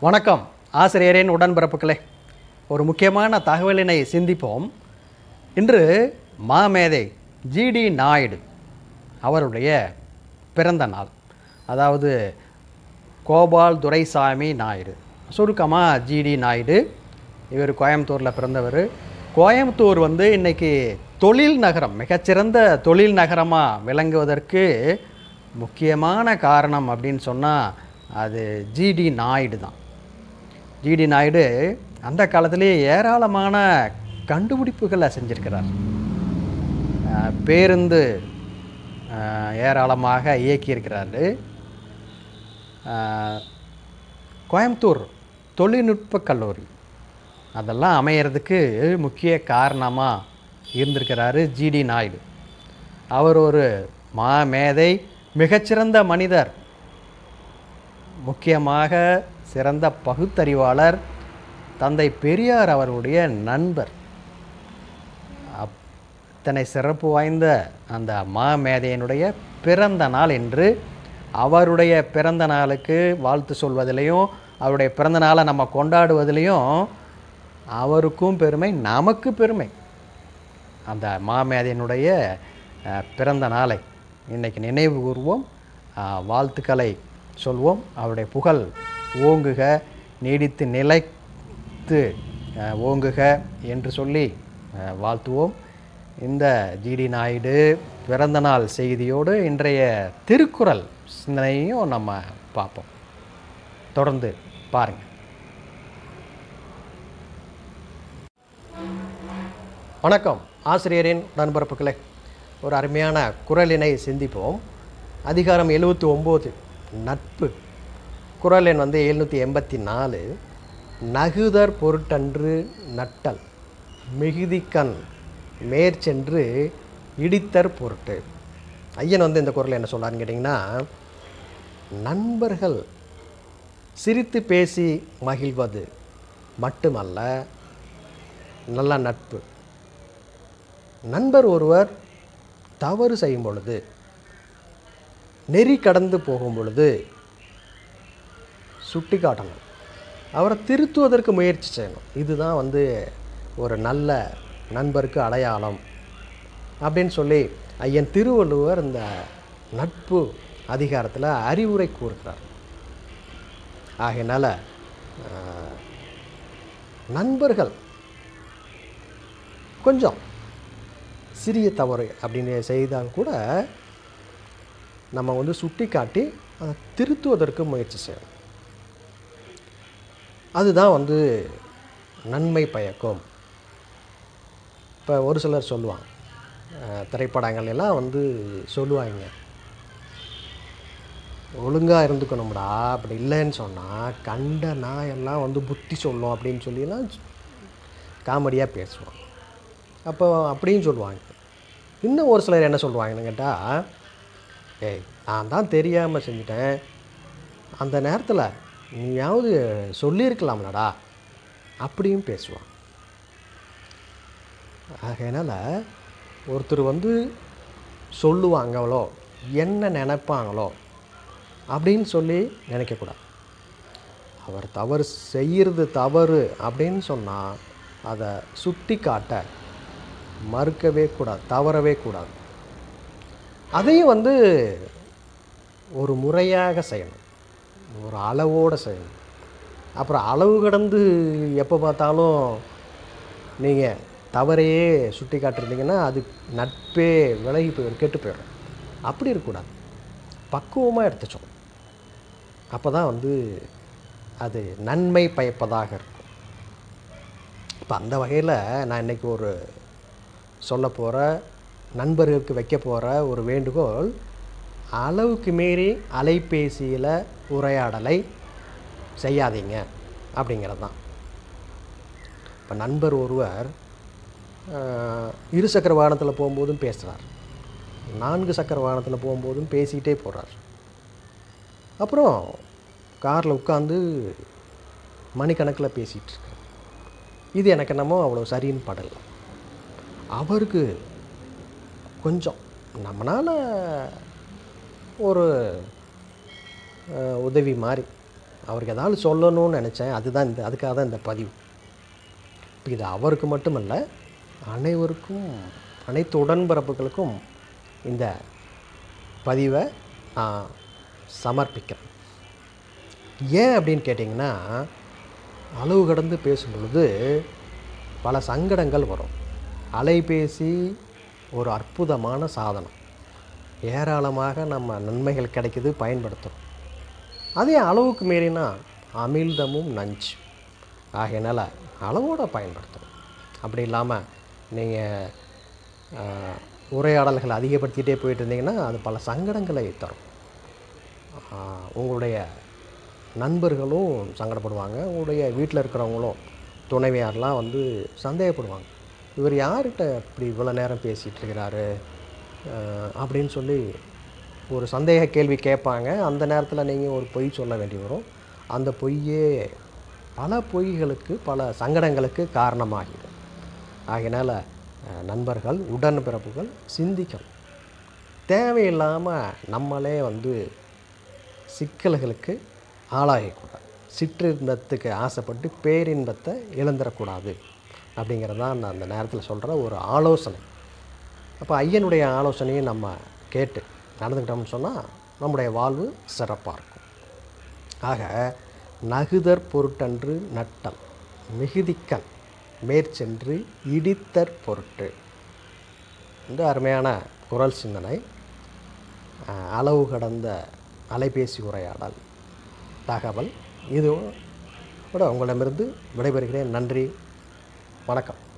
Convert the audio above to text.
வணக்கம் ஆசிரியரின் உடன்பிறப்புகளே ஒரு முக்கியமான தகவலினை சிந்திப்போம் இன்று மாமேதை ஜிடி நாயுடு அவருடைய பிறந்த நாள் அதாவது கோபால் துரைசாமி நாயுடு சுருக்கமாக ஜிடி நாயுடு இவர் கோயம்புத்தூரில் பிறந்தவர் கோயம்புத்தூர் வந்து இன்னைக்கு தொழில் நகரம் மிகச்சிறந்த தொழில் நகரமாக விளங்குவதற்கு முக்கியமான காரணம் அப்படின்னு சொன்னால் அது ஜிடி நாயுடு தான் ஜிடி நாயுடு அந்த காலத்திலேயே ஏராளமான கண்டுபிடிப்புகளை செஞ்சிருக்கிறார் அஹ் பேருந்து அஹ் ஏராளமாக இயக்கியிருக்கிறாரு அஹ் கோயம்புத்தூர் தொழில்நுட்ப கல்லூரி அதெல்லாம் அமையறதுக்கு முக்கிய காரணமாக இருந்திருக்கிறாரு ஜிடி நாயுடு அவர் ஒரு மாமேதை மிகச்சிறந்த மனிதர் முக்கியமாக சிறந்த பகுத்தறிவாளர் தந்தை பெரியார் அவருடைய நண்பர் அத்தனை சிறப்பு வாய்ந்த அந்த மாமேதையினுடைய பிறந்த நாள் என்று அவருடைய பிறந்த நாளுக்கு வாழ்த்து சொல்வதிலையும் அவருடைய பிறந்த நாளை நம்ம கொண்டாடுவதிலையும் அவருக்கும் பெருமை நமக்கு பெருமை அந்த மாமேதையினுடைய அஹ், பிறந்த நாளை இன்னைக்கு நினைவு கூர்வோம் அஹ், வாழ்த்துக்களை சொல்வோம் அவருடைய புகழ் ஓங்குக நீடித்து நிலைத்து அஹ், ஓங்குக என்று சொல்லி அஹ், வாழ்த்துவோம் இந்த ஜிடி நாயுடு பிறந்தநாள் செய்தியோடு இன்றைய திருக்குறள் சிந்தனையும் நம்ம பார்ப்போம் தொடர்ந்து பாருங்கள் வணக்கம் ஆசிரியரின் உடன்பிறப்புகளே ஒரு அருமையான குரலினை சிந்திப்போம் அதிகாரம் எழுபத்தி ஒம்பது நட்பு குரல் எண் வந்து எழுநூற்றி எண்பத்தி நாலு நகுதர் பொருட்டன்று நட்டல் மிகுதிக்கண் மேற்சென்று இடித்தர் பொருட்டு ஐயன் வந்து இந்த குரல் என்ன சொல்றாருன்னு கேட்டிங்கன்னா நண்பர்கள் சிரித்து பேசி மகிழ்வது மட்டுமல்ல நல்ல நட்பு நண்பர் ஒருவர் தவறு செய்யும் பொழுது நெறி கடந்து போகும் பொழுது சுட்டி காட்டணும் அவரை திருத்துவதற்கு முயற்சி செய்யணும் இதுதான் வந்து ஒரு நல்ல நண்பருக்கு அடையாளம் அப்படின்னு சொல்லி ஐயன் திருவள்ளுவர் இந்த நட்பு அதிகாரத்தில் அறிவுரை கூறுகிறார் ஆகையினால ஆஹ், நண்பர்கள் கொஞ்சம் சிறிய தவறு அப்படின்னு செய்தால் கூட நம்ம வந்து சுட்டி காட்டி அதை திருத்துவதற்கு முயற்சி செய்யணும் அதுதான் வந்து நன்மை பயக்கும் இப்போ ஒரு சிலர் சொல்லுவாங்க அஹ், திரைப்படங்கள் எல்லாம் வந்து சொல்லுவாங்க ஒழுங்காக இருந்துக்கணும்டா அப்படி இல்லைன்னு சொன்னால் கண்ட நாயெல்லாம் வந்து புத்தி சொல்லும் அப்படின்னு சொல்லிலாம் காமெடியாக பேசுவான் அப்போ அப்படின்னு சொல்லுவாங்க இன்னும் ஒரு சிலர் என்ன சொல்லுவாங்கன்னு கேட்டால் ஏய் நான் தான் தெரியாமல் செஞ்சுட்டேன் அந்த நேரத்தில் நீயாவது சொல்லியிருக்கலாம்லடா அப்படியும் பேசுவான் ஆகையினால ஒருத்தர் வந்து சொல்லுவாங்களோ என்ன நினைப்பாங்களோ அப்படின்னு சொல்லி நினைக்கக்கூடாது அவர் தவறு செய்கிறது தவறு அப்படின்னு சொன்னால் அதை சுட்டி காட்ட மறுக்கவே கூடாது தவறவே கூடாது அதையும் வந்து ஒரு முறையாக செய்யணும் ஒரு அளவோடு செய்யணும் அப்புறம் அளவு கடந்து எப்போ பார்த்தாலும் நீங்கள் தவறையே சுட்டி காட்டிருந்தீங்கன்னா அது நட்பே விலகி போயிடும் கெட்டு போயிடும் அப்படி இருக்கக்கூடாது பக்குவமாக எடுத்துச்சோம் அப்போ தான் வந்து அது நன்மை பயப்பதாக இருக்கும் இப்போ அந்த வகையில் நான் இன்றைக்கி ஒரு சொல்ல போகிற நண்பர்களுக்கு வைக்க போகிற ஒரு வேண்டுகோள் அளவுக்கு மீறி அலைபேசியில் உரையாடலை செய்யாதீங்க அப்படிங்கிறது தான் இப்போ நண்பர் ஒருவர் ஆஹ், இரு சக்கர வாகனத்தில் போகும்போதும் பேசுகிறார் நான்கு சக்கர வாகனத்தில் போகும்போதும் பேசிக்கிட்டே போகிறார் அப்புறம் காரில் உட்காந்து மணிக்கணக்கில் பேசிகிட்டு இருக்கார் இது எனக்கு என்னமோ அவ்வளோ சரின்னு படலை அவருக்கு கொஞ்சம் நம்மளால் ஒரு அஹ், உதவி மாதிரி அவருக்கு ஏதாவது சொல்லணும்னு நினச்சேன் அதுதான் இந்த அதுக்காக தான் இந்த பதிவு இப்போ இது அவருக்கு மட்டுமல்ல அனைவருக்கும் அனைத்து உடன்பிறப்புகளுக்கும் இந்த பதிவை நான் சமர்ப்பிக்கிறேன் ஏன் அப்படின்னு கேட்டிங்கன்னா அளவு கடந்து பேசும் பொழுது பல சங்கடங்கள் வரும் அலைபேசி ஒரு அற்புதமான சாதனம் ஏராளமாக நம்ம நன்மைகள் கிடைக்குது பயன்படுத்துகிறோம் அதே அளவுக்கு மீறினா அமிழ்தமும் நஞ்சு ஆகையினால அளவோடு பயன்படுத்தணும் அப்படி இல்லாமல் நீங்கள் உரையாடல்களை அதிகப்படுத்திகிட்டே போயிட்டு இருந்தீங்கன்னா அது பல சங்கடங்களை தரும் ஆஹ் உங்களுடைய நண்பர்களும் சங்கடப்படுவாங்க உங்களுடைய வீட்டில் இருக்கிறவங்களும் துணைவியார்லாம் வந்து சந்தேகப்படுவாங்க இவர் யார்கிட்ட இப்படி இவ்வளோ நேரம் பேசிகிட்டு இருக்கிறாரு ஆஹ் அப்படின்னு சொல்லி ஒரு சந்தேக கேள்வி கேட்பாங்க அந்த நேரத்தில் நீங்கள் ஒரு பொய் சொல்ல வேண்டி வரும் அந்த பொய்யே பல பொய்களுக்கு பல சங்கடங்களுக்கு காரணமாகிடும் ஆகையினால் அஹ், நண்பர்கள் உடன்பிறப்புகள் சிந்திக்கணும் தேவையில்லாமல் நம்மளே வந்து சிக்கல்களுக்கு ஆளாகக்கூடாது சிற்றின்பத்துக்கு ஆசைப்பட்டு பேரின்பத்தை இழந்துடக்கூடாது அப்படிங்கிறது தான் நான் அந்த நேரத்தில் சொல்கிற ஒரு ஆலோசனை அப்போ ஐயனுடைய ஆலோசனையை நம்ம கேட்டு நடந்துக்கிட்டோம்னு சொன்னால் நம்முடைய வாழ்வு சிறப்பாக இருக்கும் ஆக நகுதற் பொருட்டன்று நட்டல் மிகுதிக்கண் மேற்சென்று இடித்தற் பொருட்டு இந்த அருமையான குரல் சிந்தனை அஹ், அளவு கடந்த அலைபேசி உரையாடல் தகவல் இது கூட உங்களிடமிருந்து விடைபெறுகிறேன் நன்றி வணக்கம்